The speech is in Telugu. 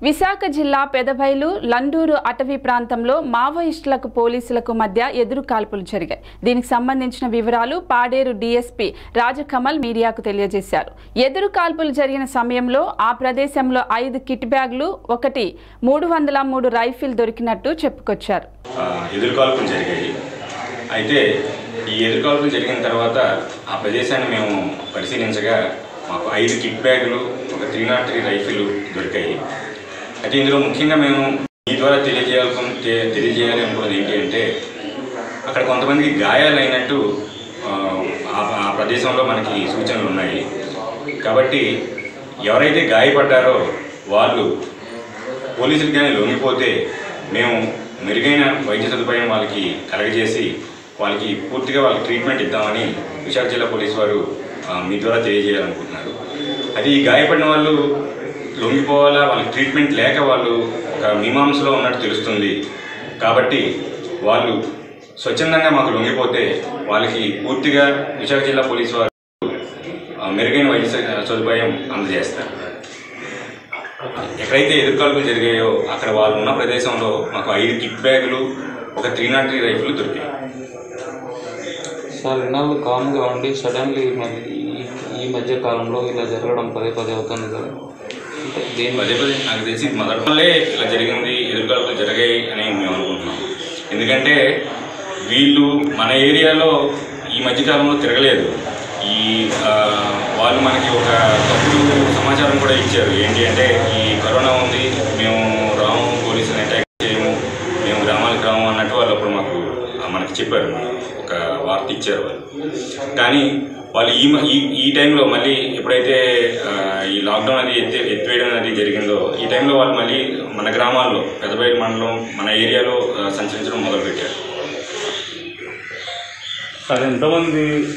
విశాఖ జిల్లా పెదబైలు లండూరు అటవీ ప్రాంతంలో మావోయిస్టులకు పోలీసులకు మధ్య ఎదురు కాల్పులు జరిగాయి దీనికి సంబంధించిన వివరాలు పాడేరు డీఎస్పీ రాజకమల్ మీడియాకు తెలియజేశారు ఎదురు కాల్పులు జరిగిన సమయంలో ఆ ప్రదేశంలో ఐదు కిట్ బ్యాగులు ఒకటి మూడు వందల మూడు రైఫిల్ దొరికినట్టు చెప్పుకొచ్చారు ఆ, ఎదురుకాల్పులు జరిగాయి అయితే ఈ ఎదురుకాల్పులు జరిగిన తర్వాత ఆ ప్రదేశాన్ని మేము పరిశీలించగా మాకు ఐదు కిట్ బ్యాగులు ఒక త్రీ నాట్ త్రీ రైఫిల్ దొరికాయి అయితే ఇందులో ముఖ్యంగా మేము ఈ ద్వారా తెలియజేయాల్సిన తె- తెలియజేయాలి అనుకున్నది ఏంటి అంటే అక్కడ కొంతమందికి గాయాలైనట్టు ఆ, ఆ- ఆ ప్రదేశంలో మనకి సూచనలు ఉన్నాయి కాబట్టి ఎవరైతే గాయపడ్డారో వాళ్ళు పోలీసులు కానీ లొంగిపోతే మేము మెరుగైన వైద్య సదుపాయం వాళ్ళకి కలగజేసి వాళ్ళకి పూర్తిగా వాళ్ళకి ట్రీట్మెంట్ ఇద్దామని విశాఖ జిల్లా పోలీసు వారు ఆ, మీ ద్వారా తెలియజేయాలనుకుంటున్నారు అది ఈ గాయపడిన వాళ్ళు లొంగిపోవాలా వాళ్ళకి ట్రీట్మెంట్ లేక వాళ్ళు ఒక మీమాంసలో ఉన్నట్టు తెలుస్తుంది కాబట్టి వాళ్ళు స్వచ్ఛందంగా మాకు లొంగిపోతే వాళ్ళకి పూర్తిగా విశాఖ జిల్లా పోలీసు వారు ఆ, మెరుగైన వైద్య స- సదుపాయం అందజేస్తారు ఎక్కడైతే ఎదురుకాల్పులు జరిగాయో అక్కడ వాళ్ళు ఉన్న ప్రదేశంలో మాకు ఐదు కిట్ బ్యాగులు ఒక త్రీ నాట్ త్రీ రైఫిల్ దొరికాయి సార్ ఇన్నాళ్ళు కామ్గా ఉండి సడన్లీ మరి ఈ ఈ మధ్య కాలంలో ఇలా జరగడం పదే పదే అవుతుంది కదా అంటే దేని పదే పదే నాకు తెలిసి మొదటి వల్లే ఇలా జరిగింది ఎదురుకాల్పులు జరిగాయి అని మేము అనుకుంటున్నాం ఎందుకంటే వీళ్ళు మన ఏరియాలో ఈ మధ్యకాలంలో తిరగలేదు ఈ ఆ, వాళ్ళు మనకి ఒక తప్పుడు సమాచారం కూడా ఇచ్చారు ఏంటి అంటే ఈ కరోనా ఉంది మేము రాము పోలీసులు అటాక్ చేయము మేము గ్రామాలకు రాము అన్నట్టు వాళ్ళు అప్పుడు మాకు ఆ, మనకి చెప్పారు ఒక వార్త ఇచ్చారు వాళ్ళు కానీ వాళ్ళు ఈ మ- ఈ ఈ టైంలో మళ్ళీ ఎప్పుడైతే ఆ, ఈ లాక్డౌన్ అది ఎత్తి ఎత్తివేయడం అనేది జరిగిందో ఈ టైంలో వాళ్ళు మళ్ళీ మన గ్రామాల్లో పెద్దబయలు మండలం మన ఏరియాలో ఆ, సంచరించడం మొదలుపెట్టారు అది ఎంతమంది